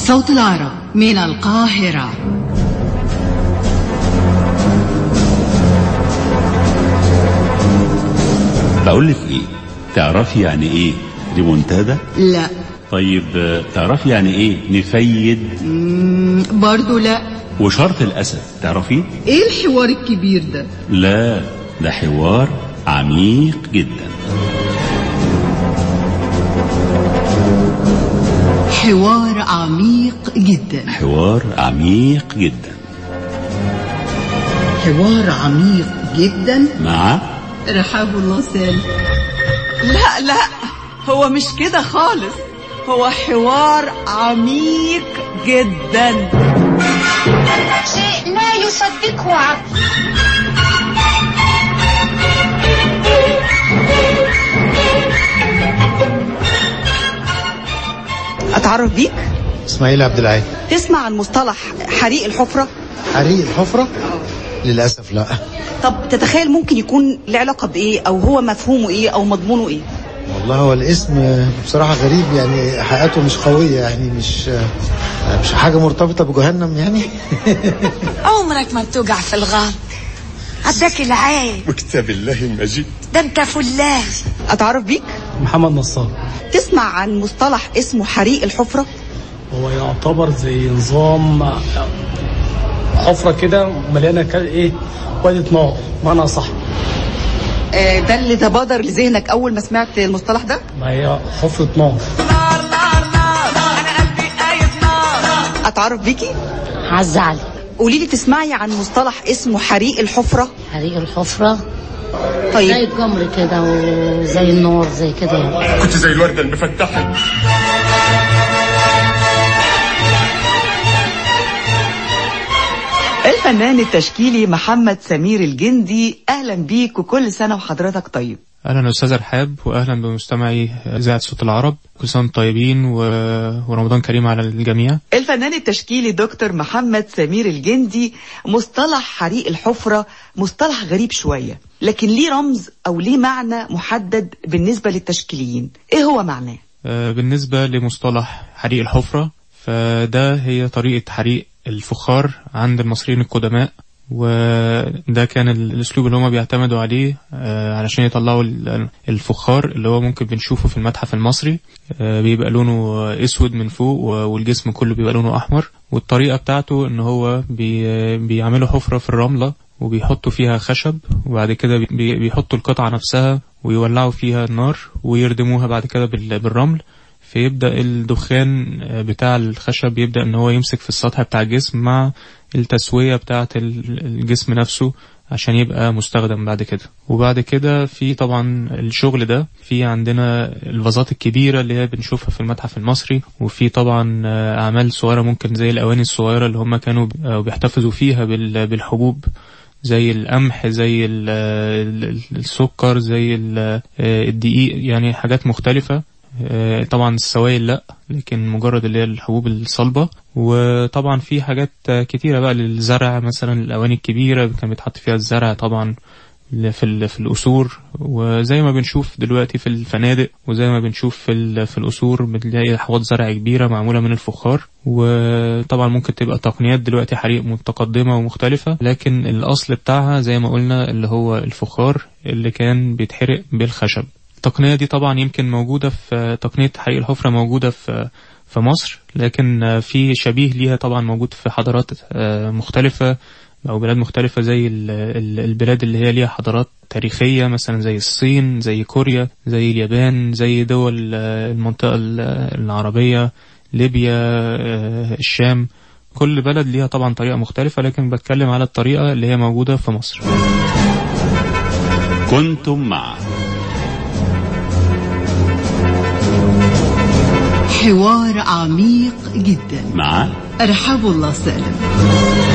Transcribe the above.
صوت العرب من القاهرة بقول لك ايه تعرفي يعني ايه ريمونتادا لا طيب آه، تعرفي يعني ايه نفيد مم، برضو لا وشرط الاسد تعرفي ايه الحوار الكبير ده لا ده حوار عميق جدا حوار عميق جدا حوار عميق جدا حوار عميق جدا مع رحاب الله سالم لا لا هو مش كده خالص هو حوار عميق جدا شيء لا يصدقه عقل اتعرف بيك اسماعيل عبد العال تسمع عن مصطلح حريق الحفرة حريق الحفرة للأسف لا طب تتخيل ممكن يكون له علاقة بإيه أو هو مفهومه إيه أو مضمونه إيه والله هو الاسم بصراحة غريب يعني حقيقته مش قوية يعني مش مش حاجة مرتبطة بجهنم يعني عمرك ما بتوقع في الغلط عداك العين وكتاب الله المجيد ده انت فلاح أتعرف بيك محمد نصار تسمع عن مصطلح اسمه حريق الحفرة هو يعتبر زي نظام حفرة كده مليانة كده ايه وادي نار معنى صح آه، ده اللي تبادر لذهنك أول ما سمعت المصطلح ده ما هي حفرة نار أتعرف بيكي عز علي قولي لي تسمعي عن مصطلح اسمه حريق الحفرة حريق الحفرة زي طيب الجمر كده وزي النار زي كده يعني كنت زي الوردة المفتحة الفنان التشكيلي محمد سمير الجندي أهلا بيك وكل سنة وحضرتك طيب اهلا استاذ رحاب واهلا بمستمعي اذاعه صوت العرب كل سنه وانتم طيبين و... ورمضان كريم على الجميع الفنان التشكيلي دكتور محمد سمير الجندي مصطلح حريق الحفرة مصطلح غريب شوية لكن ليه رمز أو ليه معنى محدد بالنسبة للتشكيليين إيه هو معناه؟ آه، بالنسبه لمصطلح حريق الحفره فده هي طريقه حريق الفخار عند المصريين القدماء وده كان ال- الاسلوب اللي هما بيعتمدوا عليه آه، علشان يطلعوا ال- الفخار اللي هو ممكن بنشوفه في المتحف المصري آه، بيبقى لونه اسود من فوق و- والجسم كله بيبقى لونه احمر والطريقه بتاعته ان هو بي بيعملوا حفره في الرمله وبيحطوا فيها خشب وبعد كده بي- بيحطوا القطعه نفسها ويولعوا فيها النار ويردموها بعد كده بال- بالرمل فيبدأ الدخان بتاع الخشب يبدأ ان هو يمسك في السطح بتاع الجسم مع التسوية بتاعة ال- الجسم نفسه عشان يبقى مستخدم بعد كده وبعد كده في طبعا الشغل ده في عندنا الفازات الكبيرة اللي هي بنشوفها في المتحف المصري وفي طبعا أعمال صغيرة ممكن زي الأواني الصغيرة اللي هم كانوا بي- بيحتفظوا فيها بال- بالحبوب زي القمح زي ال- ال- السكر زي ال- الدقيق يعني حاجات مختلفة آه، طبعا السوائل لا لكن مجرد اللي هي الحبوب الصلبة وطبعا في حاجات آه، كتيرة بقى للزرع مثلا الأواني الكبيرة كان بيتحط فيها الزرع طبعا ل- في ال- في القصور وزي ما بنشوف دلوقتي في الفنادق وزي ما بنشوف في ال- في القصور بنلاقي حوض زرع كبيرة معمولة من الفخار وطبعا ممكن تبقى تقنيات دلوقتي حريق متقدمة ومختلفة لكن الأصل بتاعها زي ما قلنا اللي هو الفخار اللي كان بيتحرق بالخشب التقنية دي طبعا يمكن موجودة في تقنية حريق الحفرة موجودة في في مصر لكن في شبيه ليها طبعا موجود في حضارات آه، مختلفة أو بلاد مختلفة زي ال- ال- البلاد اللي هي ليها حضارات تاريخية مثلا زي الصين زي كوريا زي اليابان زي دول آه، المنطقة ال- العربية ليبيا آه، الشام كل بلد ليها طبعا طريقة مختلفة لكن بتكلم على الطريقة اللي هي موجودة في مصر كنتم مع حوار عميق جدا مع رحاب الله سالم